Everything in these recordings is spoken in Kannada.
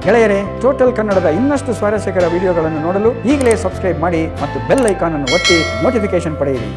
ಗೆಳೆಯರೇ ಟೋಟಲ್ ಕನ್ನಡದ ಇನ್ನಷ್ಟು ಸ್ವಾರಸ್ಯಕರ ವಿಡಿಯೋಗಳನ್ನು ನೋಡಲು ಈಗಲೇ ಸಬ್ಸ್ಕ್ರೈಬ್ ಮಾಡಿ ಮತ್ತು ಬೆಲ್ ಐಕಾನ್ ಅನ್ನು ಒತ್ತಿ ನೋಟಿಫಿಕೇಶನ್ ಪಡೆಯಿರಿ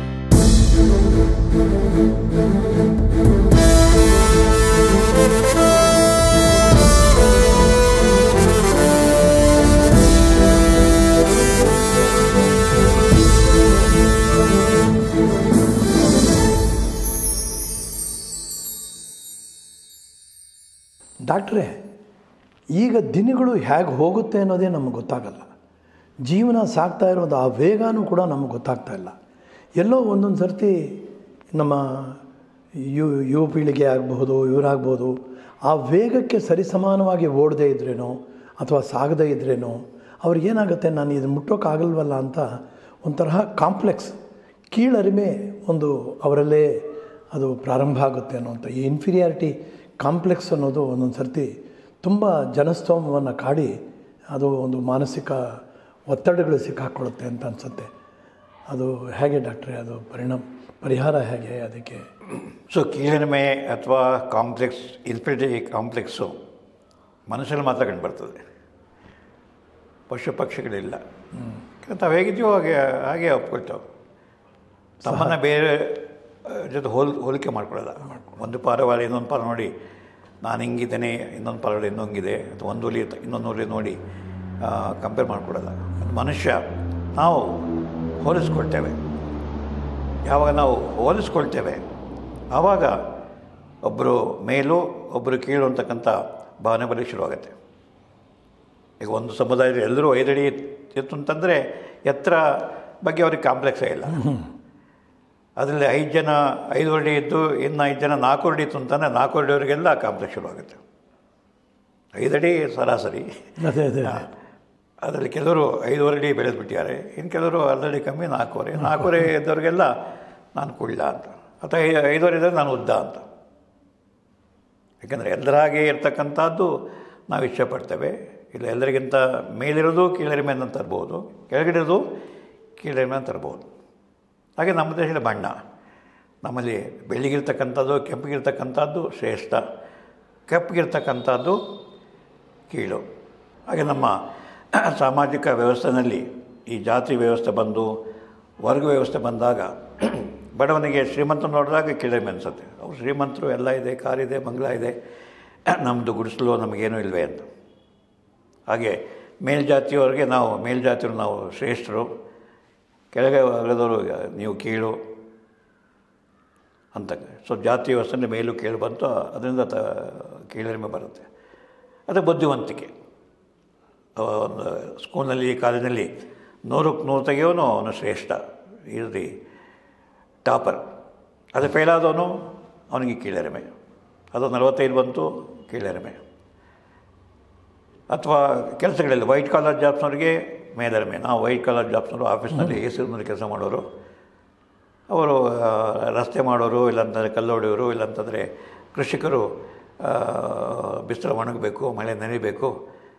ಡಾಕ್ಟ್ರೇ ಈಗ ದಿನಗಳು ಹೇಗೆ ಹೋಗುತ್ತೆ ಅನ್ನೋದೇ ನಮಗೆ ಗೊತ್ತಾಗಲ್ಲ ಜೀವನ ಸಾಗ್ತಾ ಇರೋದು ಆ ವೇಗನೂ ಕೂಡ ನಮಗೆ ಗೊತ್ತಾಗ್ತಾ ಇಲ್ಲ ಎಲ್ಲೋ ಒಂದೊಂದು ಸರ್ತಿ ನಮ್ಮ ಯು ಯುವ ಪೀಳಿಗೆ ಆಗಬಹುದು ಇವರಾಗ್ಬೋದು ಆ ವೇಗಕ್ಕೆ ಸರಿಸಮಾನವಾಗಿ ಓಡದೇ ಇದ್ರೇನೋ ಅಥವಾ ಸಾಗದೇ ಇದ್ರೇನೋ ಅವ್ರಿಗೇನಾಗುತ್ತೆ ನಾನು ಇದು ಮುಟ್ಟೋಕ್ಕಾಗಲ್ವಲ್ಲ ಅಂತ ಒಂಥರಹ ಕಾಂಪ್ಲೆಕ್ಸ್ ಕೀಳರಿಮೆ ಒಂದು ಅವರಲ್ಲೇ ಅದು ಪ್ರಾರಂಭ ಆಗುತ್ತೆ ಅನ್ನೋಂಥ ಈ ಇನ್ಫೀರಿಯಾರಿಟಿ ಕಾಂಪ್ಲೆಕ್ಸ್ ಅನ್ನೋದು ಒಂದೊಂದು ಸರ್ತಿ ತುಂಬ ಜನಸ್ತೋಮವನ್ನು ಕಾಡಿ ಅದು ಒಂದು ಮಾನಸಿಕ ಒತ್ತಡಗಳು ಸಿಕ್ಕಾಕೊಳ್ಳುತ್ತೆ ಅಂತ ಅನಿಸುತ್ತೆ ಅದು ಹೇಗೆ ಡಾಕ್ಟ್ರೇ ಅದು ಪರಿಣಾಮ ಪರಿಹಾರ ಹೇಗೆ ಅದಕ್ಕೆ ಸೊ ಕೀಳಿರಿಮೆ ಅಥವಾ ಕಾಂಪ್ಲೆಕ್ಸ್ ಇನ್ಫಿನಿಟಿ ಕಾಂಪ್ಲೆಕ್ಸು ಮನುಷ್ಯರಲ್ಲಿ ಮಾತ್ರ ಕಂಡುಬರ್ತದೆ ಪಶು ಪಕ್ಷಿಗಳಿಲ್ಲ ತಾವು ಹೇಗಿದ್ದೀವೋ ಹಾಗೆ ಹಾಗೆ ಒಪ್ಕೊಳ್ತಾವೆ ತಮ್ಮನ್ನು ಬೇರೆ ಆ, ಜೊತೆ ಹೋಲ್ ಹೋಲಿಕೆ ಮಾಡ್ಕೊಳ್ಳೋಲ್ಲ ಒಂದು ಪಾರವಾರ ಇನ್ನೊಂದು ಪಾರ ನೋಡಿ ನಾನು ಹಿಂಗಿದ್ದೇನೆ ಇನ್ನೊಂದು ಪಾರವಾರ ಇನ್ನೊಂಗಿದೆ ಅಥವಾ ಒಂದು ಹುಲಿ ಇನ್ನೊಂದು ಹುಲಿ ನೋಡಿ ಕಂಪೇರ್ ಮಾಡ್ಕೊಳ್ಳೋಲ್ಲ ಅದು ಮನುಷ್ಯ ನಾವು ಹೋಲಿಸ್ಕೊಳ್ತೇವೆ ಯಾವಾಗ ನಾವು ಹೋಲಿಸ್ಕೊಳ್ತೇವೆ ಆವಾಗ ಒಬ್ಬರು ಮೇಲು ಒಬ್ಬರು ಕೀಳು ಅಂತಕ್ಕಂಥ ಭಾವನೆ ಬರಲಿಕ್ಕೆ ಶುರುವಾಗುತ್ತೆ ಈಗ ಒಂದು ಸಮುದಾಯದಲ್ಲಿ ಎಲ್ಲರೂ ಐದಡಿ ಎತ್ತು ಅಂತಂದರೆ ಎತ್ತರ ಬಗ್ಗೆ ಅವ್ರಿಗೆ ಕಾಂಪ್ಲೆಕ್ಸೇ ಇಲ್ಲ ಅದರಲ್ಲಿ ಐದು ಜನ ಐದು ಅಡಿ ಇದ್ದು ಇನ್ನು ಐದು ಜನ ನಾಲ್ಕು ಅಡಿ ಇತ್ತು ಅಂತಂದರೆ ನಾಲ್ಕು ಅಡಿಯವರಿಗೆಲ್ಲ ಕಾಂಪ್ಲೆಕ್ಸ್ ಶುರುವಾಗುತ್ತೆ ಐದಡಿ ಸರಾಸರಿ ಅದೇ ಅದೇ ಅದರಲ್ಲಿ ಕೆಲವರು ಐದೂವರೆ ಅಡಿ ಬೆಳೆದ್ಬಿಟ್ಟಿದ್ದಾರೆ ಇನ್ನು ಕೆಲವರು ಅರ್ಧಡಿ ಕಮ್ಮಿ ನಾಲ್ಕೂವರೆ ನಾಲ್ಕೂವರೆ ಇದ್ದವರಿಗೆಲ್ಲ ನಾನು ಕುಳ್ಳ ಅಂತ ಅಥವಾ ಐ- ಐದೂವರೆ ಇದ್ದರೆ ನಾನು ಉದ್ದ ಅಂತ ಯಾಕೆಂದರೆ ಎಲ್ಲರ ಹಾಗೆ ಇರ್ತಕ್ಕಂಥದ್ದು ನಾವು ಇಷ್ಟಪಡ್ತೇವೆ ಇಲ್ಲ ಎಲ್ಲರಿಗಿಂತ ಮೇಲಿರೋದು ಕೀಳರಿಮೆ ಅಂತ ತರ್ಬೋದು ಕೆಳಗಿರೋದು ಕೀಳರಿಮೆ ಅಂತ ತರ್ಬೋದು ಹಾಗೆ ನಮ್ಮ ದೇಶದ ಬಣ್ಣ ನಮ್ಮಲ್ಲಿ ಬೆಳ್ಳಿಗಿರ್ತಕ್ಕಂಥದ್ದು ಕೆಂಪಿಗಿರ್ತಕ್ಕಂಥದ್ದು ಶ್ರೇಷ್ಠ ಕೆಂಪಿಗಿರ್ತಕ್ಕಂಥದ್ದು ಕೀಳು ಹಾಗೆ ನಮ್ಮ ಸಾಮಾಜಿಕ ವ್ಯವಸ್ಥೆಯಲ್ಲಿ ಈ ಜಾತಿ ವ್ಯವಸ್ಥೆ ಬಂದು ವರ್ಗ ವ್ಯವಸ್ಥೆ ಬಂದಾಗ ಬಡವನಿಗೆ ಶ್ರೀಮಂತ ನೋಡಿದಾಗ ಕೀಳರಿಮೆ ಅನಿಸುತ್ತೆ ಅವ್ರು ಶ್ರೀಮಂತರು ಎಲ್ಲ ಇದೆ ಕಾರಿದೆ ಬಂಗ್ಲಾ ಇದೆ ನಮ್ಮದು ಗುಡಿಸಲು ನಮಗೇನೂ ಇಲ್ವೇ ಅಂತ ಹಾಗೆ ಮೇಲ್ಜಾತಿಯವರಿಗೆ ನಾವು ಮೇಲ್ಜಾತಿಯವರು ನಾವು ಶ್ರೇಷ್ಠರು ಕೆಳಗೆ ವರ್ಗದವರು ನೀವು ಕೀಳು ಅಂತ ಸೊ ಜಾತಿ ವ್ಯವಸ್ಥೆ ಮೇಲೂ ಕೀಳು ಬಂತು ಅದರಿಂದ ತ ಕೀಳರಿಮೆ ಬರುತ್ತೆ ಅದು ಬುದ್ಧಿವಂತಿಕೆ ಅವ ಒಂದು ಸ್ಕೂಲ್ನಲ್ಲಿ ಕಾಲೇಜಿನಲ್ಲಿ ನೂರಕ್ಕೆ ನೂರು ತೆಗೆಯೋನು ಅವನು ಶ್ರೇಷ್ಠ ಈಸ್ ದಿ ಟಾಪರ್ ಅದು ಫೇಲ್ ಆದವನು ಅವನಿಗೆ ಕೀಳರಿಮೆ ಅದು ನಲವತ್ತೈದು ಬಂತು ಕೀಳರಿಮೆ ಅಥವಾ ಕೆಲಸಗಳಲ್ಲಿ ವೈಟ್ ಕಾಲರ್ ಜಾಬ್ಸ್ನವ್ರಿಗೆ ಮೇಲರಿಮೆ ನಾವು ವೈಟ್ ಕಾಲರ್ ಜಾಬ್ಸ್ನವರು ಆಫೀಸ್ನಲ್ಲಿ ಎ ಸಿ ರೂಮ್ನಲ್ಲಿ ಕೆಲಸ ಮಾಡೋರು ಅವರು ಆ, ರಸ್ತೆ ಮಾಡೋರು ಇಲ್ಲಾಂತಂದರೆ ಕಲ್ಲು ಹೊಡೆಯೋರು ಇಲ್ಲಾಂತಂದರೆ ಕೃಷಿಕರು ಆ, ಬಿಸಿಲು ಒಣಗಬೇಕು ಮಳೆ ನೆನೆಯಬೇಕು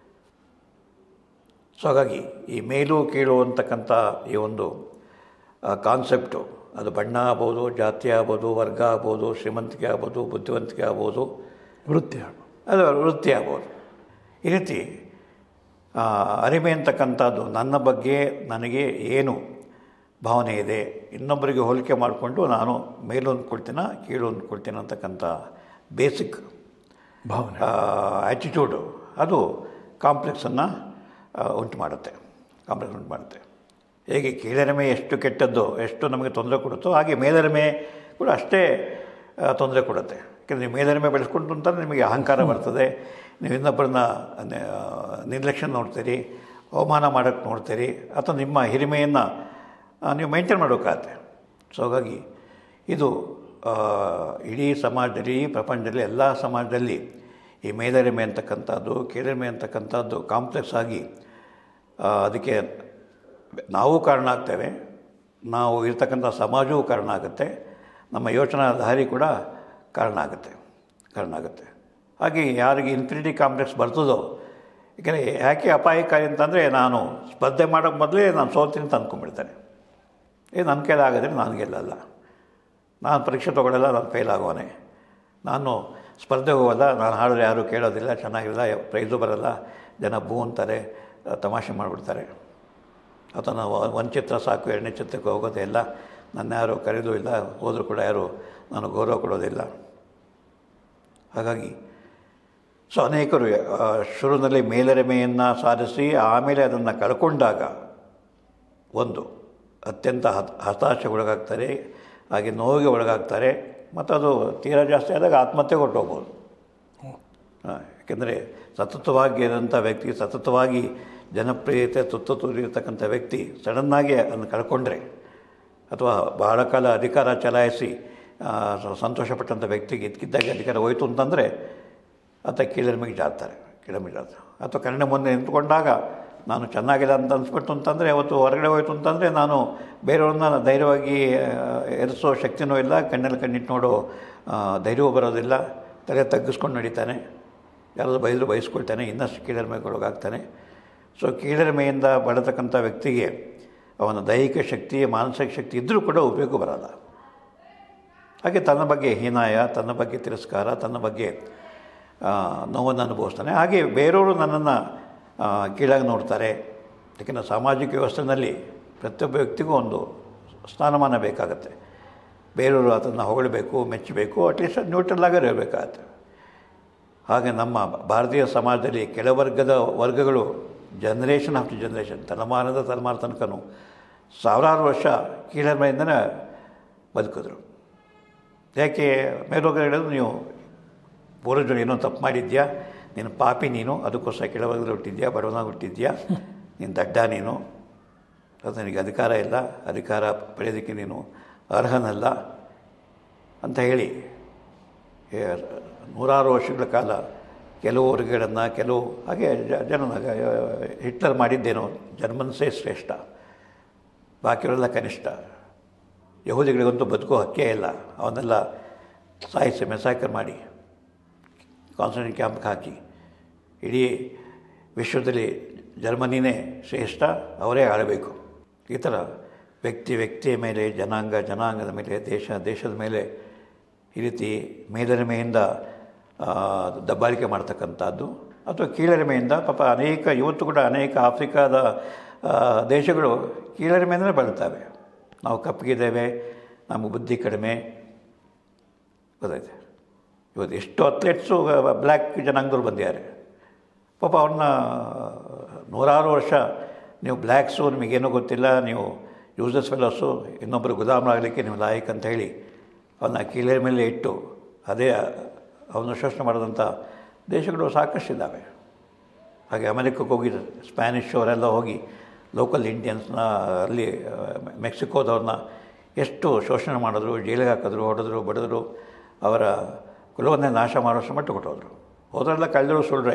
ಸೊ ಹಾಗಾಗಿ ಈ ಮೇಲು ಕೀಳು ಅಂತಕ್ಕಂಥ ಈ ಒಂದು ಕಾನ್ಸೆಪ್ಟು ಅದು ಬಣ್ಣ ಆಗ್ಬೋದು ಜಾತಿ ಆಗ್ಬೋದು ವರ್ಗ ಆಗ್ಬೋದು ಶ್ರೀಮಂತಿಕೆ ಆಗ್ಬೋದು ಬುದ್ಧಿವಂತಿಕೆ ಆಗ್ಬೋದು ವೃತ್ತಿ ಅದು ವೃತ್ತಿ ಆಗ್ಬೋದು ಈ ರೀತಿ ಆ, ಅರಿಮೆ ಅಂತಕ್ಕಂಥದ್ದು ನನ್ನ ಬಗ್ಗೆ ನನಗೆ ಏನು ಭಾವನೆ ಇದೆ ಇನ್ನೊಬ್ಬರಿಗೆ ಹೋಲಿಕೆ ಮಾಡಿಕೊಂಡು ನಾನು ಮೇಲು ಅಂದ್ಕೊಳ್ತೀನ ಕೀಳು ಅಂದ್ಕೊಳ್ತೀನಿ ಅಂತಕ್ಕಂಥ ಬೇಸಿಕ್ ಭಾವನೆ ಆ್ಯಟಿಟ್ಯೂಡು ಅದು ಕಾಂಪ್ಲೆಕ್ಸನ್ನು ಉಂಟು ಮಾಡುತ್ತೆ ಕಾಂಪ್ಲೆಕ್ಸ್ ಉಂಟು ಮಾಡುತ್ತೆ ಹೇಗೆ ಕೀಳರಿಮೆ ಎಷ್ಟು ಕೆಟ್ಟದ್ದು ಎಷ್ಟು ನಮಗೆ ತೊಂದರೆ ಕೊಡುತ್ತೋ ಹಾಗೆ ಮೇಲರಿಮೆ ಕೂಡ ಅಷ್ಟೇ ಆ, ತೊಂದರೆ ಕೊಡುತ್ತೆ ಯಾಕೆಂದರೆ ನೀವು ಮೇಲರಿಮೆ ಬೆಳೆಸ್ಕೊಂಡು ಅಂತಂದರೆ ನಿಮಗೆ ಅಹಂಕಾರ ಬರ್ತದೆ ನೀವು ಇನ್ನೊಬ್ಬರನ್ನ ನ- ನಿರ್ಲಕ್ಷ್ಯ ನೋಡ್ತೀರಿ ಅವಮಾನ ಮಾಡೋಕ್ಕೆ ನೋಡ್ತೀರಿ ಅಥವಾ ನಿಮ್ಮ ಹಿರಿಮೆಯನ್ನು ನೀವು ಮೈಂಟೈನ್ ಮಾಡೋಕ್ಕಾಗತ್ತೆ ಸೊ ಹಾಗಾಗಿ ಇದು ಆ, ಇಡೀ ಸಮಾಜದಲ್ಲಿ ಈ ಪ್ರಪಂಚದಲ್ಲಿ ಎಲ್ಲ ಸಮಾಜದಲ್ಲಿ ಈ ಮೇಲರಿಮೆ ಅಂತಕ್ಕಂಥದ್ದು ಕೀಳರಿಮೆ ಅಂತಕ್ಕಂಥದ್ದು ಕಾಂಪ್ಲೆಕ್ಸ್ ಆಗಿ ಆ, ಅದಕ್ಕೆ ನಾವು ಕಾರಣ ಆಗ್ತೇವೆ ನಾವು ಇರ್ತಕ್ಕಂಥ ಸಮಾಜವೂ ಕಾರಣ ಆಗುತ್ತೆ ನಮ್ಮ ಯೋಚನಾ ದಾರಿ ಕೂಡ ಕಾರಣ ಆಗುತ್ತೆ ಕಾರಣ ಆಗುತ್ತೆ ಹಾಗೆ ಯಾರಿಗೆ ಇನ್ಫಿನಿಟಿ ಕಾಂಪ್ಲೆಕ್ಸ್ ಬರ್ತದೋ ಯಾಕೆಂದರೆ ಯಾಕೆ ಅಪಾಯಕಾರಿ ಅಂತಂದರೆ ನಾನು ಸ್ಪರ್ಧೆ ಮಾಡೋಕ್ಕೆ ಮೊದಲೇ ನಾನು ಸೋಲ್ತೀನಿ ಅಂತ ಅಂದ್ಕೊಂಡ್ಬಿಡ್ತೇನೆ ಏ ನನ್ನ ಕೈಲಿ ಆಗಿದ್ರೆ ನಾನು ಗೆಲ್ಲಲ್ಲ ನಾನು ಪರೀಕ್ಷೆ ತೊಗೊಳ್ಳಲ್ಲ ನಾನು ಫೇಲ್ ಆಗೋನೆ ನಾನು ಸ್ಪರ್ಧೆ ಹೋಗಲ್ಲ ನಾನು ಹಾಡಿದ್ರೆ ಯಾರೂ ಕೇಳೋದಿಲ್ಲ ಚೆನ್ನಾಗಿಲ್ಲ ಪ್ರೈಸು ಬರಲ್ಲ ಜನ ಬೂ ಅಂತಾರೆ ಆ, ತಮಾಷೆ ಮಾಡಿಬಿಡ್ತಾರೆ ಅಥವಾ ಒಂದು ಚಿತ್ರ ಸಾಕು ಎರಡನೇ ಚಿತ್ರಕ್ಕೆ ಹೋಗೋದೇ ಇಲ್ಲ ನನ್ನ ಯಾರು ಕರೆಯೋದು ಇಲ್ಲ ಹೋದರೂ ಕೂಡ ಯಾರು ನಾನು ಗೌರವ ಕೊಡೋದಿಲ್ಲ ಹಾಗಾಗಿ ಸೊ ಅನೇಕರು ಆ, ಶುರುವಿನಲ್ಲಿ ಮೇಲರಿಮೆಯನ್ನು ಸಾಧಿಸಿ ಆಮೇಲೆ ಅದನ್ನು ಕಳ್ಕೊಂಡಾಗ ಒಂದು ಅತ್ಯಂತ ಹತ್ ಹತಾಶೆ ಒಳಗಾಗ್ತಾರೆ ಹಾಗೆ ನೋವಿಗೆ ಒಳಗಾಗ್ತಾರೆ ಮತ್ತು ಅದು ತೀರಾ ಜಾಸ್ತಿ ಆದಾಗ ಆತ್ಮಹತ್ಯೆ ಹೊರಟೋಗ್ಬೋದು ಯಾಕೆಂದರೆ ಸತತವಾಗಿ ಇರೋಂಥ ವ್ಯಕ್ತಿ ಸತತವಾಗಿ ಜನಪ್ರಿಯತೆ ತುತ್ತ ತೂರಿರ್ತಕ್ಕಂಥ ವ್ಯಕ್ತಿ ಸಡನ್ನಾಗಿ ಅದನ್ನು ಕಳ್ಕೊಂಡ್ರೆ ಅಥವಾ ಬಹಳ ಕಾಲ ಅಧಿಕಾರ ಚಲಾಯಿಸಿ ಆ, ಸ- ಸಂತೋಷಪಟ್ಟಂಥ ವ್ಯಕ್ತಿಗೆ ಇದ್ದಕ್ಕಿದ್ದಾಗ ಅಧಿಕಾರ ಹೋಯ್ತು ಅಂತಂದರೆ ಆತ ಕೀಳರಿಮೆಗೆ ಜಾರ್ತಾರೆ ಕೀಳರಿಮೆಗೆ ಜಾರ್ತಾರೆ ಅಥವಾ ಕನ್ನಡ ಮುಂದೆ ನಿಂತ್ಕೊಂಡಾಗ ನಾನು ಚೆನ್ನಾಗಿಲ್ಲ ಅಂತ ಅನ್ಸ್ಬಿಟ್ಟು ಅಂತಂದರೆ ಅವತ್ತು ಹೊರಗಡೆ ಹೋಯ್ತು ಅಂತಂದರೆ ನಾನು ಬೇರೆಯವ್ರನ್ನ ಧೈರ್ಯವಾಗಿ ಎರಿಸೋ ಶಕ್ತಿನೂ ಇಲ್ಲ ಕಣ್ಣಲ್ಲಿ ಕಣ್ಣಿಟ್ಟು ನೋಡೋ ಆ, ಧೈರ್ಯವೂ ಬರೋದಿಲ್ಲ ತಲೆ ತಗ್ಗಿಸ್ಕೊಂಡು ನಡೀತಾನೆ ಯಾರಾದರೂ ಬೈದರೂ ಬಯಸ್ಕೊಳ್ತಾನೆ ಇನ್ನಷ್ಟು ಕೀಳರಿಮೆಗೊಳಗಾಗ್ತಾನೆ ಸೊ ಕೀಳರಿಮೆಯಿಂದ ಬಳತಕ್ಕಂಥ ವ್ಯಕ್ತಿಗೆ ಅವನ ದೈಹಿಕ ಶಕ್ತಿ ಮಾನಸಿಕ ಶಕ್ತಿ ಇದ್ದರೂ ಕೂಡ ಉಪಯೋಗ ಬರಲ್ಲ ಹಾಗೆ ತನ್ನ ಬಗ್ಗೆ ಹೀನಾಯ ತನ್ನ ಬಗ್ಗೆ ತಿರಸ್ಕಾರ ತನ್ನ ಬಗ್ಗೆ ಆ, ನೋವನ್ನು ಅನುಭವಿಸ್ತಾನೆ ಹಾಗೆ ಬೇರೆಯವರು ನನ್ನನ್ನು ಕೀಳಾಗಿ ನೋಡ್ತಾರೆ ಯಾಕೆಂದರೆ ಸಾಮಾಜಿಕ ವ್ಯವಸ್ಥೆಯಲ್ಲಿ ಪ್ರತಿಯೊಬ್ಬ ವ್ಯಕ್ತಿಗೂ ಒಂದು ಸ್ಥಾನಮಾನ ಬೇಕಾಗತ್ತೆ ಬೇರೆಯವರು ಅದನ್ನು ಹೊಗಳಬೇಕು ಮೆಚ್ಚಬೇಕು ಅಟ್ಲೀಸ್ಟ್ ನ್ಯೂಟ್ರಲ್ ಆಗಿ ಇರಬೇಕಾಗತ್ತೆ ಹಾಗೆ ನಮ್ಮ ಭಾರತೀಯ ಸಮಾಜದಲ್ಲಿ ಕೆಲವರ್ಗದ ವರ್ಗಗಳು ಜನ್ರೇಷನ್ ಆಫ್ಟರ್ ಜನ್ರೇಷನ್ ತಲೆಮಾರದ ತಲೆಮಾರ ತನಕನೂ ಸಾವಿರಾರು ವರ್ಷ ಕೀಳರಿಮೆಯಿಂದನೇ ಬದುಕಿದ್ರು ಯಾಕೆ ಮೇಲೋಗ ಹೇಳೋದು ನೀವು ಪೂರ್ವಜರು ಏನೋ ತಪ್ಪು ಮಾಡಿದ್ಯಾ ನೀನು ಪಾಪಿ ನೀನು ಅದಕ್ಕೋಸ್ಕರ ಕೆಳವರ್ಗದಲ್ಲಿ ಹುಟ್ಟಿದ್ಯಾ ಬಡವನಾಗಿ ಹುಟ್ಟಿದ್ಯಾ ನೀನು ದಡ್ಡ ನೀನು ಅದು ನಿನಗೆ ಅಧಿಕಾರ ಇಲ್ಲ ಅಧಿಕಾರ ಪಡೆಯೋದಕ್ಕೆ ನೀನು ಅರ್ಹನಲ್ಲ ಅಂತ ಹೇಳಿ ಏ, ನೂರಾರು ವರ್ಷಗಳ ಕಾಲ ಕೆಲವು ವರ್ಗಗಳನ್ನು ಕೆಲವು ಹಾಗೆ ಜ- ಜನ ಹಿಟ್ಲರ್ ಮಾಡಿದ್ದೇನೋ ಜರ್ಮನ್ಸೇ ಶ್ರೇಷ್ಠ ಬಾಕಿಯವರೆಲ್ಲ ಕನಿಷ್ಠ ಯಹೂದಿಗಳಿಗಂತೂ ಬದುಕೋ ಹಕ್ಕೇ ಇಲ್ಲ ಅವನ್ನೆಲ್ಲ ಸಾಯಿಸಿ ಮೆಸಾಕರ್ ಮಾಡಿ ಕಾನ್ಸಂಟ್ರೇಟ್ ಕ್ಯಾಂಪ್ಗೆ ಹಾಕಿ ಇಡೀ ವಿಶ್ವದಲ್ಲಿ ಜರ್ಮನಿನೇ ಶ್ರೇಷ್ಠ ಅವರೇ ಆಳಬೇಕು ಈ ಥರ ವ್ಯಕ್ತಿ ವ್ಯಕ್ತಿಯ ಮೇಲೆ ಜನಾಂಗ ಜನಾಂಗದ ಮೇಲೆ ದೇಶ ದೇಶದ ಮೇಲೆ ಈ ರೀತಿ ಮೇಲರಿಮೆಯಿಂದ ಆ, ದಬ್ಬಾಳಿಕೆ ಮಾಡ್ತಕ್ಕಂಥದ್ದು ಅಥವಾ ಕೀಳರಿಮೆಯಿಂದ ಪಾಪ ಅನೇಕ ಇವತ್ತು ಕೂಡ ಅನೇಕ ಆಫ್ರಿಕಾದ ಆ, ದೇಶಗಳು ಕೀಳರಿಮೆಯಿಂದಲೇ ಬಳಲ್ತವೆ ನಾವು ಕಪ್ಪಗಿದ್ದೇವೆ ನಮಗೆ ಬುದ್ಧಿ ಕಡಿಮೆ ಗೊತ್ತಾಯ್ತು ಇವತ್ತು ಎಷ್ಟು ಅಥ್ಲೆಟ್ಸು ಬ್ಲ್ಯಾಕ್ ಜನಾಂಗದವ್ರು ಬಂದಿದ್ದಾರೆ ಪಾಪ ಅವ್ರನ್ನ ನೂರಾರು ವರ್ಷ ನೀವು ಬ್ಲ್ಯಾಕ್ಸು ನಿಮಗೇನೂ ಗೊತ್ತಿಲ್ಲ ನೀವು ಯೂಸಸ್ ಫೆಲೋಸು ಇನ್ನೊಬ್ಬರು ಗುಲಾಮರಾಗಲಿಕ್ಕೆ ನೀವು ಲಾಯಕ್ ಅಂತ ಹೇಳಿ ಅವನ್ನ ಕೀಳೆ ಮೇಲೆ ಇಟ್ಟು ಅದೇ ಅವನು ಶೋಷಣೆ ಮಾಡಿದಂಥ ದೇಶಗಳು ಸಾಕಷ್ಟಿದ್ದಾವೆ ಹಾಗೆ ಅಮೆರಿಕಕ್ಕೆ ಹೋಗಿ ಸ್ಪ್ಯಾನಿಷ್ ಅವರೆಲ್ಲ ಹೋಗಿ ಲೋಕಲ್ ಇಂಡಿಯನ್ಸ್ನ ಅಲ್ಲಿ ಆ, ಮೆಕ್ಸಿಕೋದವ್ರನ್ನ ಎಷ್ಟು ಶೋಷಣೆ ಮಾಡಿದ್ರು ಜೈಲಿಗೆ ಹಾಕಿದ್ರು ಹೊಡೆದ್ರು ಬಡಿದ್ರು ಅವರ ಕುಲವನ್ನೇ ನಾಶ ಮಾಡೋಷ್ಟು ಮಟ್ಟ ಕೊಟ್ಟೋದ್ರು ಹೋದ್ರೆಲ್ಲ ಕಳೆದ್ರು ಸುಳ್ರೆ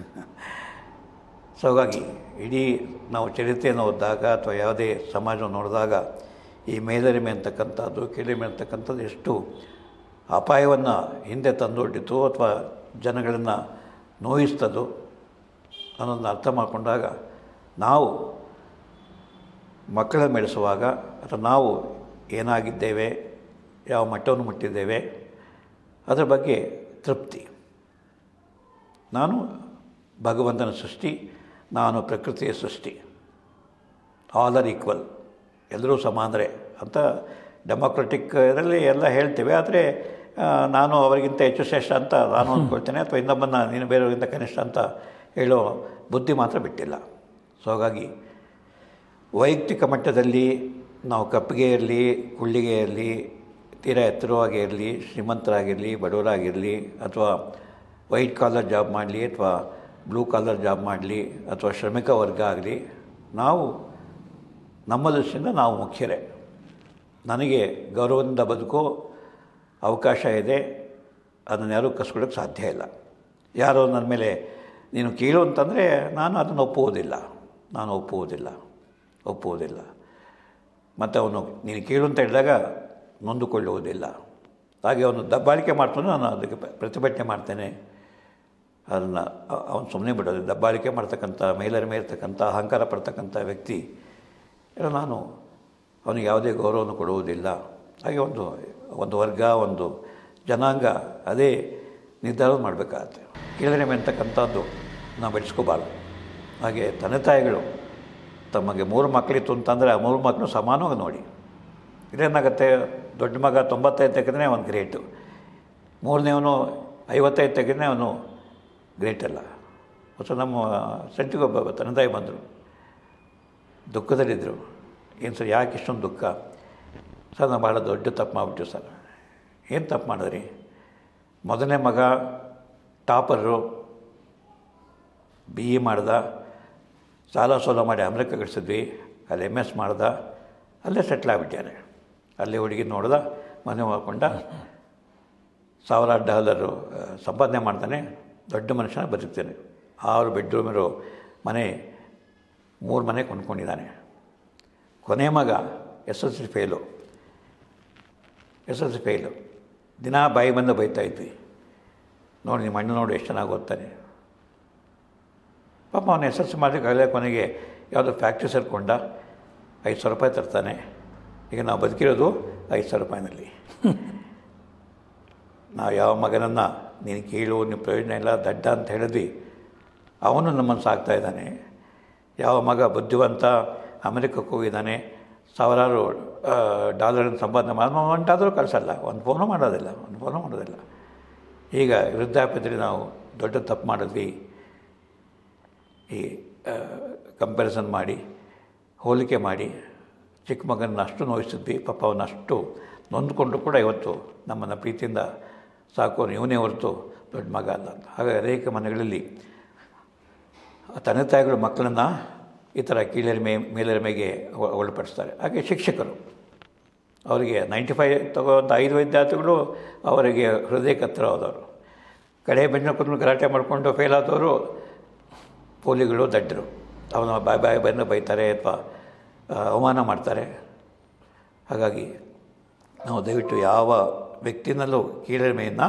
ಸೊ ಹಾಗಾಗಿ ಇಡೀ ನಾವು ಚರಿತ್ರೆಯನ್ನು ಓದಿದಾಗ ಅಥವಾ ಯಾವುದೇ ಸಮಾಜವನ್ನು ನೋಡಿದಾಗ ಈ ಮೇಲರಿಮೆ ಅಂತಕ್ಕಂಥದ್ದು ಕೀಳಿಮೆ ಅಂತಕ್ಕಂಥದ್ದು ಎಷ್ಟು ಅಪಾಯವನ್ನು ಹಿಂದೆ ತಂದೊಡ್ಡಿತು ಅಥವಾ ಜನಗಳನ್ನು ನೋಯಿಸ್ತದು ಅನ್ನೋದನ್ನ ಅರ್ಥ ಮಾಡಿಕೊಂಡಾಗ ನಾವು ಮಕ್ಕಳ ಮೆಡಿಸುವಾಗ ಅಥವಾ ನಾವು ಏನಾಗಿದ್ದೇವೆ ಯಾವ ಮಟ್ಟವನ್ನು ಮುಟ್ಟಿದ್ದೇವೆ ಅದರ ಬಗ್ಗೆ ತೃಪ್ತಿ ನಾನು ಭಗವಂತನ ಸೃಷ್ಟಿ ನಾನು ಪ್ರಕೃತಿಯ ಸೃಷ್ಟಿ ಆಲ್ ಆರ್ ಈಕ್ವಲ್ ಎಲ್ಲರೂ ಸಮಾನರೇ ಅಂತ ಡೆಮೊಕ್ರೆಟಿಕ್ ಇದರಲ್ಲಿ ಎಲ್ಲ ಹೇಳ್ತೇವೆ ಆದರೆ ಆ, ನಾನು ಅವರಿಗಿಂತ ಹೆಚ್ಚು ಶ್ರೇಷ್ಠ ಅಂತ ನಾನು ಅಂದ್ಕೊಳ್ತೇನೆ ಅಥವಾ ಇನ್ನೊಬ್ಬನ ನೀನು ಬೇರೆಯವರಿಗಿಂತ ಕನಿಷ್ಠ ಅಂತ ಹೇಳೋ ಬುದ್ಧಿ ಮಾತ್ರ ಬಿಟ್ಟಿಲ್ಲ ಸೊ ಹಾಗಾಗಿ ವೈಯಕ್ತಿಕ ಮಟ್ಟದಲ್ಲಿ ನಾವು ಕಪ್ಪಿಗೆ ಇರಲಿ ಕುಳ್ಳಿಗೆ ಇರಲಿ ತೀರಾ ಎತ್ತರವಾಗಿ ಇರಲಿ ಶ್ರೀಮಂತರಾಗಿರಲಿ ಬಡವರಾಗಿರಲಿ ಅಥವಾ ವೈಟ್ ಕಾಲರ್ ಜಾಬ್ ಮಾಡಲಿ ಅಥವಾ ಬ್ಲೂ ಕಾಲರ್ ಜಾಬ್ ಮಾಡಲಿ ಅಥವಾ ಶ್ರಮಿಕ ವರ್ಗ ಆಗಲಿ ನಾವು ನಮ್ಮ ದೃಷ್ಟಿಯಿಂದ ನಾವು ಮುಖ್ಯರೇ ನನಗೆ ಗೌರವದಿಂದ ಬದುಕೋ ಅವಕಾಶ ಇದೆ ಅದನ್ನು ಯಾರೂ ಕಸ್ಕೊಳ್ಳೋಕ್ಕೆ ಸಾಧ್ಯ ಇಲ್ಲ ಯಾರೋ ನನ್ನ ಮೇಲೆ ನೀನು ಕೀಳು ಅಂತಂದರೆ ನಾನು ಅದನ್ನು ಒಪ್ಪುವುದಿಲ್ಲ ನಾನು ಒಪ್ಪುವುದಿಲ್ಲ ಒಪ್ಪುವುದಿಲ್ಲ ಮತ್ತು ಅವನು ನೀನು ಕೀಳು ಅಂತ ಹೇಳಿದಾಗ ನೊಂದುಕೊಳ್ಳುವುದಿಲ್ಲ ಹಾಗೆ ಅವನು ದಬ್ಬಾಳಿಕೆ ಮಾಡ್ತಾನೆ ನಾನು ಅದಕ್ಕೆ ಪ್ರ- ಪ್ರತಿಭಟನೆ ಮಾಡ್ತೇನೆ ಅದನ್ನು ಅವನು ಸುಮ್ಮನೆ ಬಿಡೋದು ದಬ್ಬಾಳಿಕೆ ಮಾಡ್ತಕ್ಕಂಥ ಮೇಲರಿಮೆ ಇರ್ತಕ್ಕಂಥ ಅಹಂಕಾರ ಪಡ್ತಕ್ಕಂಥ ವ್ಯಕ್ತಿ ಎಲ್ಲ ನಾನು ಅವನಿಗೆ ಯಾವುದೇ ಗೌರವವನ್ನು ಕೊಡುವುದಿಲ್ಲ ಹಾಗೆ ಒಂದು ಒಂದು ವರ್ಗ ಒಂದು ಜನಾಂಗ ಅದೇ ನಿರ್ಧಾರ ಮಾಡಬೇಕಾಗತ್ತೆ ಕೀಳರಿಮೆ ಅಂತಕ್ಕಂಥದ್ದು ನಾವು ಬೆಳೆಸ್ಕೋಬಾರ್ದು ಹಾಗೆ ತಂದೆ ತಾಯಿಗಳು ತಮಗೆ ಮೂರು ಮಕ್ಕಳಿತ್ತು ಅಂತಂದರೆ ಆ ಮೂರು ಮಕ್ಕಳು ಸಮಾನವಾಗಿ ನೋಡಿ ಇದೇನಾಗುತ್ತೆ ದೊಡ್ಡ ಮಗ ತೊಂಬತ್ತೈದು ತೆಗೆದ್ರೆ ಅವನು ಗ್ರೇಟು ಮೂರನೇವನು ಐವತ್ತೈದು ತೆಗೆದ್ರೆ ಅವನು ಗ್ರೇಟ್ ಅಲ್ಲ ಹೊಸ ನಮ್ಮ ಸೆಂಟಿಗೊಬ್ಬ ತಂದೆ ತಾಯಿ ಬಂದರು ದುಃಖದಲ್ಲಿದ್ದರು ಏನು ಸರ್ ಯಾಕೆ ಇಷ್ಟೊಂದು ದುಃಖ ಸರ್ ನಾವು ಭಾಳ ದೊಡ್ಡ ತಪ್ಪು ಮಾಡಿಬಿಟ್ಟು ಸರ್ ಏನು ತಪ್ಪು ಮಾಡಿದ್ರಿ ಮೊದಲನೇ ಮಗ ಟಾಪರು ಬಿ ಇ ಮಾಡ್ದ ಸಾಲ ಸೋಲ ಮಾಡಿ ಅಮೆರಿಕ ಗಳಿಸಿದ್ವಿ ಅಲ್ಲಿ ಎಮ್ ಎಸ್ ಮಾಡ್ದ ಅಲ್ಲೇ ಸೆಟ್ಲ್ ಆಗಿಬಿಟ್ಟಾನೆ ಅಲ್ಲೇ ಹುಡುಗಿ ನೋಡ್ದ ಮನೆ ಮಾಡ್ಕೊಂಡ ಸಾವಿರಾರು ಡಾಲರು ಆ, ಸಂಪಾದನೆ ಮಾಡ್ತಾನೆ ದೊಡ್ಡ ಮನುಷ್ಯನ ಬದುಕ್ತಾನೆ ಆರು ಬೆಡ್ರೂಮಿರೋ ಮನೆ ಮೂರು ಮನೆ ಕೊಂಡ್ಕೊಂಡಿದ್ದಾನೆ ಕೊನೆ ಮಗ S L C fail S L C fail ದಿನ ಬಾಯಿ ಬಂದು ಬೈತಾ ಇದ್ವಿ ನೋಡಿ ನಿಮ್ಮ ಅಣ್ಣ ನೋಡಿ ಎಷ್ಟು ಚೆನ್ನಾಗಿ ಓದ್ತಾನೆ ಪಾಪ ಅವನು ಎಸ್ ಎಲ್ ಸಿ ಮಾಡಲಿಕ್ಕಾಗಲೇ ಕೊನೆಗೆ ಯಾವುದೋ ಫ್ಯಾಕ್ಟ್ರಿ ಸೇರಿಕೊಂಡ ಐದು ಸಾವಿರ ರೂಪಾಯಿ ತರ್ತಾನೆ ಈಗ ನಾವು ಬದುಕಿರೋದು ಐದು ಸಾವಿರ ರೂಪಾಯಿನಲ್ಲಿ ನಾವು ಯಾವ ಮಗನನ್ನು ನೀನು ಕೀಳು ನೀನು ಪ್ರಯೋಜನ ಇಲ್ಲ ದಡ್ಡ ಅಂತ ಹೇಳಿದ್ವಿ ಅವನು ನಮ್ಮನ್ನು ಸಾಕ್ತಾ ಇದ್ದಾನೆ ಯಾವ ಮಗ ಬುದ್ಧಿವಂತ ಅಮೆರಿಕಕ್ಕೆ ಹೋಗಿದ್ದಾನೆ ಸಾವಿರಾರು ಡಾಲರ್ ಸಂಪಾದನೆ ಮಾಡಿ ಒಂಟಾದರೂ ಕಳಿಸಲ್ಲ ಒಂದು ಫೋನು ಮಾಡೋದಿಲ್ಲ ಒಂದು ಫೋನು ಮಾಡೋದಿಲ್ಲ ಈಗ ವೃದ್ಧಾಪ್ಯದಲ್ಲಿ ನಾವು ದೊಡ್ಡ ತಪ್ಪು ಮಾಡಿದ್ವಿ ಈ ಕಂಪ್ಯಾರಿಸನ್ ಮಾಡಿ ಹೋಲಿಕೆ ಮಾಡಿ ಚಿಕ್ಕ ಮಗನ ಅಷ್ಟು ನೋಯಿಸಿದ್ವಿ ಪಾಪ ಅವನ್ನ ಅಷ್ಟು ನೊಂದ್ಕೊಂಡು ಕೂಡ ಇವತ್ತು ನಮ್ಮನ್ನು ಪ್ರೀತಿಯಿಂದ ಸಾಕೋನು ಇವನೇ ಹೊರತು ದೊಡ್ಡ ಮಗ ಅಲ್ಲ ಅಂತ ಹಾಗಾಗಿ ಅನೇಕ ಮನೆಗಳಲ್ಲಿ ತಂದೆ ತಾಯಿಗಳು ಮಕ್ಕಳನ್ನು ಈ ಥರ ಕೀಳರಿಮೆ ಮೇಲರಿಮೆಗೆ ಒ- ಒಳಪಡಿಸ್ತಾರೆ ಹಾಗೆ ಶಿಕ್ಷಕರು ಅವರಿಗೆ ನೈಂಟಿ ಫೈವ್ ತಗೋವಂಥ ಐದು ವಿದ್ಯಾರ್ಥಿಗಳು ಅವರಿಗೆ ಹೃದಯಕ್ಕೆ ಹತ್ತಿರ ಹೋದವರು ಕಡೆ ಬೆನ್ನ ಕೂತ್ಕೊಂಡು ಗಲಾಟೆ ಮಾಡಿಕೊಂಡು ಫೇಲ್ ಆದವರು ಪೋಲಿಗಳು ದಡ್ಡರು ಅವನ ಬಾಯ್ ಬಾಯ್ ಬಂದು ಬೈತಾರೆ ಅಥವಾ ಅವಮಾನ ಮಾಡ್ತಾರೆ ಹಾಗಾಗಿ ನಾವು ದಯವಿಟ್ಟು ಯಾವ ವ್ಯಕ್ತಿನಲ್ಲೂ ಕೀಳರಿಮೆಯನ್ನು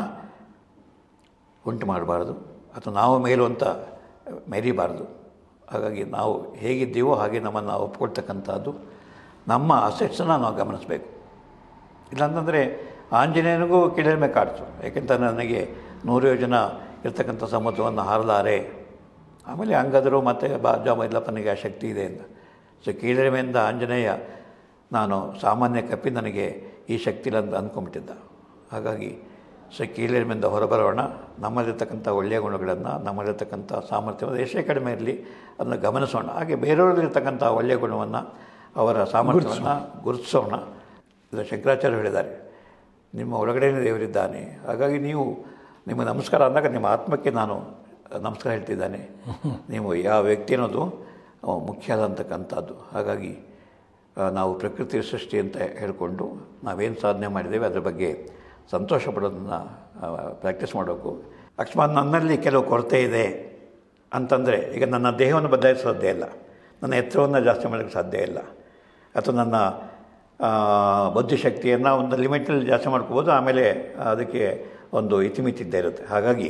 ಉಂಟು ಮಾಡಬಾರ್ದು ಅಥವಾ ನಾವು ಮೇಲು ಅಂತ ಮೆರಿಬಾರ್ದು ಹಾಗಾಗಿ ನಾವು ಹೇಗಿದ್ದೀವೋ ಹಾಗೆ ನಮ್ಮನ್ನು ಒಪ್ಕೊಳ್ತಕ್ಕಂಥದ್ದು ನಮ್ಮ ಅಸೆಟ್ಸನ್ನು ನಾವು ಗಮನಿಸಬೇಕು ಇಲ್ಲಾಂತಂದರೆ ಆಂಜನೇಯನಿಗೂ ಕೀಳರಿಮೆ ಕಾಡ್ತು ಯಾಕೆಂತ ನನಗೆ ನೂರು ಯೋಜನ ಇರ್ತಕ್ಕಂಥ ಸಮುದ್ರವನ್ನು ಹಾರಲಾರೆ ಆಮೇಲೆ ಹಂಗಾದರೂ ಮತ್ತೆ ಬಾಜ ಮೈಲಪ್ಪನಿಗೆ ಆ ಶಕ್ತಿ ಇದೆ ಅಂತ ಸೊ ಕೀಳರಿಮೆಯಿಂದ ಆಂಜನೇಯ ನಾನು ಸಾಮಾನ್ಯ ಕಪ್ಪಿ ನನಗೆ ಈ ಶಕ್ತಿ ಇಲ್ಲ ಅಂತ ಅಂದ್ಕೊಂಬಿಟ್ಟಿದ್ದ ಹಾಗಾಗಿ ಸೊ ಕೀಳರಿಮೆಯಿಂದ ಹೊರಬರೋಣ ನಮ್ಮಲ್ಲಿರ್ತಕ್ಕಂಥ ಒಳ್ಳೆಯ ಗುಣಗಳನ್ನು ನಮ್ಮಲ್ಲಿರ್ತಕ್ಕಂಥ ಸಾಮರ್ಥ್ಯವನ್ನು ಎಷ್ಟೇ ಕಡಿಮೆ ಇರಲಿ ಅದನ್ನು ಗಮನಿಸೋಣ ಹಾಗೆ ಬೇರೆಯವರಲ್ಲಿರ್ತಕ್ಕಂಥ ಒಳ್ಳೆಯ ಗುಣವನ್ನು ಅವರ ಸಾಮರ್ಥ್ಯವನ್ನು ಗುರುತಿಸೋಣ ಇದು ಶಂಕರಾಚಾರ್ಯ ಹೇಳಿದ್ದಾರೆ ನಿಮ್ಮ ಒಳಗಡೆನೇ ದೇವರಿದ್ದಾನೆ ಹಾಗಾಗಿ ನೀವು ನಿಮ್ಮ ನಮಸ್ಕಾರ ಅಂದಾಗ ನಿಮ್ಮ ಆತ್ಮಕ್ಕೆ ನಾನು ನಮಸ್ಕಾರ ಹೇಳ್ತಿದ್ದಾನೆ ನೀವು ಯಾವ ವ್ಯಕ್ತಿ ಅನ್ನೋದು ಅವ ಮುಖ್ಯ ಆದಂತಕ್ಕಂಥದ್ದು ಹಾಗಾಗಿ ಆ, ನಾವು ಪ್ರಕೃತಿ ಸೃಷ್ಟಿ ಅಂತ ಹೇಳಿಕೊಂಡು ನಾವೇನು ಸಾಧನೆ ಮಾಡಿದ್ದೇವೆ ಅದರ ಬಗ್ಗೆ ಸಂತೋಷ ಪಡೋದನ್ನು ಪ್ರಾಕ್ಟೀಸ್ ಮಾಡಬೇಕು ಅಕಸ್ಮಾತ್ ನನ್ನಲ್ಲಿ ಕೆಲವು ಕೊರತೆ ಇದೆ ಅಂತಂದರೆ ಈಗ ನನ್ನ ದೇಹವನ್ನು ಬದಲಾಯಿಸೋ ಸಾಧ್ಯ ಇಲ್ಲ ನನ್ನ ಎತ್ತರವನ್ನು ಜಾಸ್ತಿ ಮಾಡೋಕ್ಕೆ ಸಾಧ್ಯ ಇಲ್ಲ ಅಥವಾ ನನ್ನ ಆ, ಬುದ್ಧಿಶಕ್ತಿಯನ್ನು ಒಂದು ಲಿಮಿಟಲ್ಲಿ ಜಾಸ್ತಿ ಮಾಡ್ಕೋಬೋದು ಆಮೇಲೆ ಅದಕ್ಕೆ ಒಂದು ಇತಿಮಿತಿ ಇದ್ದೇ ಇರುತ್ತೆ ಹಾಗಾಗಿ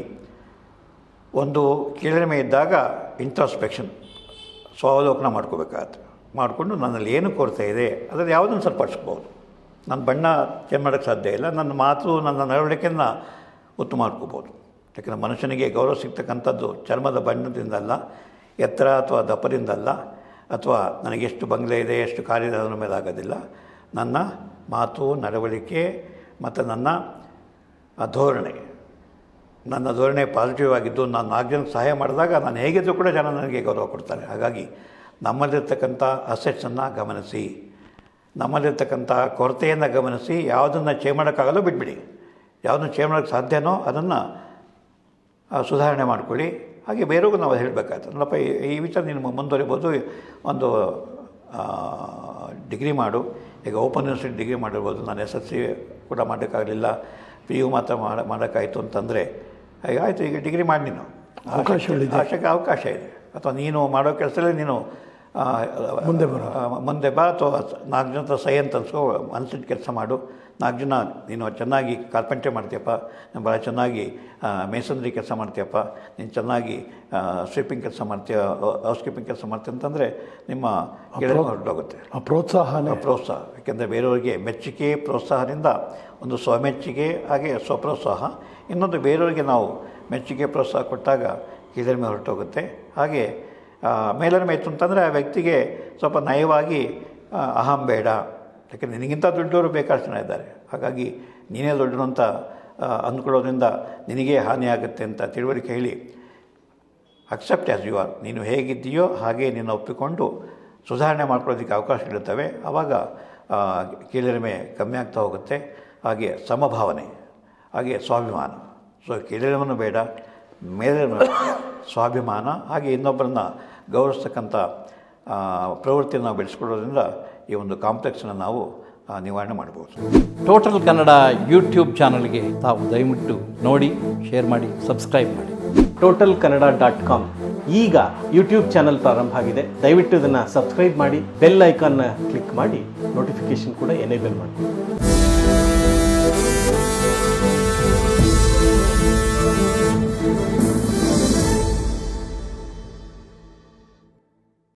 ಒಂದು ಕೀಳರಿಮೆ ಇದ್ದಾಗ ಇಂಟ್ರಾಸ್ಪೆಕ್ಷನ್ ಸ್ವಾವಲೋಕನ ಮಾಡ್ಕೋಬೇಕಾಗತ್ತೆ ಮಾಡಿಕೊಂಡು ನನ್ನಲ್ಲಿ ಏನು ಕೊರತೆ ಇದೆ ಅದರಲ್ಲಿ ಯಾವುದನ್ನು ಸರಿಪಡಿಸ್ಬೋದು ನನ್ನ ಬಣ್ಣ ಚೇಂಜ್ ಮಾಡೋಕ್ಕೆ ಸಾಧ್ಯ ಇಲ್ಲ ನನ್ನ ಮಾತು ನನ್ನ ನಡವಳಿಕೆಯನ್ನು ಉತ್ತಮ ಮಾಡ್ಕೋಬೋದು ಯಾಕಂದರೆ ಮನುಷ್ಯನಿಗೆ ಗೌರವ ಸಿಗ್ತಕ್ಕಂಥದ್ದು ಚರ್ಮದ ಬಣ್ಣದಿಂದಲ್ಲ ಎತ್ತರ ಅಥವಾ ದಪ್ಪದಿಂದಲ್ಲ ಅಥವಾ ನನಗೆ ಎಷ್ಟು ಬಂಗ್ಲೆ ಇದೆ ಎಷ್ಟು ಕಾರಿದೆ ಅದರ ಮೇಲೆ ಆಗೋದಿಲ್ಲ ನನ್ನ ಮಾತು ನಡವಳಿಕೆ ಮತ್ತು ನನ್ನ ಆ ಧೋರಣೆ ನನ್ನ ಧೋರಣೆ ಪಾಸಿಟಿವ್ ಆಗಿದ್ದು ನಾನು ನಾಲ್ಕು ಜನಕ್ಕೆ ಸಹಾಯ ಮಾಡಿದಾಗ ನಾನು ಹೇಗಿದ್ದರೂ ಕೂಡ ಜನ ನನಗೆ ಗೌರವ ಕೊಡ್ತಾರೆ ಹಾಗಾಗಿ ನಮ್ಮಲ್ಲಿರ್ತಕ್ಕಂಥ ಅಸೆಟ್ಸನ್ನು ಗಮನಿಸಿ ನಮ್ಮಲ್ಲಿರ್ತಕ್ಕಂಥ ಕೊರತೆಯನ್ನು ಗಮನಿಸಿ ಯಾವುದನ್ನು ಚೇಂಜ್ ಮಾಡೋಕ್ಕಾಗಲ್ಲೋ ಬಿಟ್ಬಿಡಿ ಯಾವುದನ್ನು ಚೇಂಜ್ ಮಾಡೋಕ್ಕೆ ಸಾಧ್ಯನೋ ಅದನ್ನು ಆ, ಸುಧಾರಣೆ ಮಾಡ್ಕೊಳ್ಳಿ ಹಾಗೆ ಬೇರೆಗೂ ನಾವು ಹೇಳಬೇಕಾಗ್ತದೆ ನೋಡಪ್ಪ ಈ- ಈ ವಿಚಾರ ನೀನು ಮುಂದುವರಿಬೋದು ಒಂದು ಡಿಗ್ರಿ ಮಾಡು ಈಗ ಓಪನ್ ಯೂನಿವರ್ಸಿಟಿ ಡಿಗ್ರಿ ಮಾಡಿರ್ಬೋದು ನಾನು ಎಸ್ ಎಸ್ ಸಿ ಕೂಡ ಮಾಡೋಕ್ಕಾಗಲಿಲ್ಲ ಪಿ ಯು ಮಾತ್ರ ಮಾಡ ಮಾಡೋಕ್ಕಾಯಿತು ಅಂತಂದರೆ ಈಗ ಆಯಿತು ಈಗ ಡಿಗ್ರಿ ಮಾಡಿ ನೀನು ಅವಕಾಶಗಳಿದೆ. ಆಶಕ್ಕೆ ಅವಕಾಶ ಇದೆ ಅಥವಾ ನೀನು ಮಾಡೋ ಕೆಲಸದಲ್ಲಿ ನೀನು ಆ, ಮುಂದೆ ಬರೋ. ಆ, ಮುಂದೆ ಬಾ ಅಥವಾ ನಾಲ್ಕು ಜನ ಹತ್ರ ಸೈ ಅಂತ ಅನ್ಸ್ಕೊ ಮನಸ್ಸಿಟ್ಟು ಕೆಲಸ ಮಾಡು ನಾಲ್ಕು ಜನ ನೀನು ಚೆನ್ನಾಗಿ ಕಾರ್ಪೆಂಟ್ರಿ ಮಾಡ್ತೀಯಪ್ಪ ನೀನು ಭಾಳ ಚೆನ್ನಾಗಿ ಮೇಸನ್ರಿ ಕೆಲಸ ಮಾಡ್ತೀಯಪ್ಪ ನೀನು ಚೆನ್ನಾಗಿ ಸ್ವೀಪಿಂಗ್ ಕೆಲಸ ಮಾಡ್ತೀಯ ಹೌಸ್ ಕೀಪಿಂಗ್ ಕೆಲಸ ಮಾಡ್ತೀಯ ಅಂತಂದರೆ ನಿಮ್ಮ ಗೆಳೆಯ ಹೊರಟೋಗುತ್ತೆ ಆ ಪ್ರೋತ್ಸಾಹನೇ ಪ್ರೋತ್ಸಾಹ ಯಾಕೆಂದರೆ ಬೇರೆಯವರಿಗೆ ಮೆಚ್ಚುಗೆ ಪ್ರೋತ್ಸಾಹದಿಂದ ಒಂದು ಸ್ವಮೆಚ್ಚುಗೆ ಹಾಗೆ ಸ್ವಪ್ರೋತ್ಸಾಹ ಇನ್ನೊಂದು ಬೇರೆಯವರಿಗೆ ನಾವು ಮೆಚ್ಚುಗೆ ಪ್ರೋತ್ಸಾಹ ಕೊಟ್ಟಾಗ ಕೀಳರಿಮೆ ಹೊರಟೋಗುತ್ತೆ ಹಾಗೆ ಆ, ಮೇಲರಿಮೆ ಇತ್ತು ಅಂತಂದರೆ ಆ ವ್ಯಕ್ತಿಗೆ ಸ್ವಲ್ಪ ನಯವಾಗಿ ಆ, ಅಹಂ ಬೇಡ ಯಾಕೆ ನಿನಗಿಂತ ದೊಡ್ಡವರು ಬೇಕಾದಷ್ಟು ಜನ ಇದ್ದಾರೆ ಹಾಗಾಗಿ ನೀನೇ ದೊಡ್ಡನು ಅಂತ ಆ, ಅಂದ್ಕೊಳ್ಳೋದ್ರಿಂದ ನಿನಗೇ ಹಾನಿಯಾಗುತ್ತೆ ಅಂತ ತಿಳುವಳಿಕೆ ಹೇಳಿ ಅಕ್ಸೆಪ್ಟ್ ಆ್ಯಸ್ ಯು ಆರ್ ನೀನು ಹೇಗಿದ್ದೀಯೋ ಹಾಗೆ ನಿನ್ನ ಒಪ್ಪಿಕೊಂಡು ಸುಧಾರಣೆ ಮಾಡ್ಕೊಳ್ಳೋದಕ್ಕೆ ಅವಕಾಶಗಳಿರ್ತವೆ ಆವಾಗ ಆ, ಕೀಳರಿಮೆ ಕಮ್ಮಿ ಆಗ್ತಾ ಹೋಗುತ್ತೆ ಹಾಗೆ ಸಮಭಾವನೆ ಹಾಗೆ ಸ್ವಾಭಿಮಾನ ಸೊ ಕೀಳರಿಮೆನೂ ಬೇಡ ಮೇಲೆ ಸ್ವಾಭಿಮಾನ ಹಾಗೆ ಇನ್ನೊಬ್ಬರನ್ನ ಗೌರವಿಸ್ತಕ್ಕಂಥ ಆ, ಪ್ರವೃತ್ತಿಯನ್ನು ನಾವು ಬೆಳೆಸ್ಕೊಳ್ಳೋದ್ರಿಂದ ಈ ಒಂದು ಕಾಂಪ್ಲೆಕ್ಸನ್ನು ನಾವು ಆ, ನಿವಾರಣೆ ಮಾಡ್ಬೋದು ಟೋಟಲ್ ಕನ್ನಡ ಯೂಟ್ಯೂಬ್ ಚಾನಲ್ಗೆ ತಾವು ದಯವಿಟ್ಟು ನೋಡಿ ಶೇರ್ ಮಾಡಿ ಸಬ್ಸ್ಕ್ರೈಬ್ ಮಾಡಿ ಟೋಟಲ್ ಕನ್ನಡ ಡಾಟ್ ಕಾಮ್ ಈಗ ಯೂಟ್ಯೂಬ್ ಚಾನಲ್ ಪ್ರಾರಂಭ ಆಗಿದೆ ದಯವಿಟ್ಟು ಇದನ್ನು ಸಬ್ಸ್ಕ್ರೈಬ್ ಮಾಡಿ ಬೆಲ್ ಐಕಾನ್ನ ಕ್ಲಿಕ್ ಮಾಡಿ ನೋಟಿಫಿಕೇಶನ್ ಕೂಡ ಎನೇಬಲ್ ಮಾಡಿ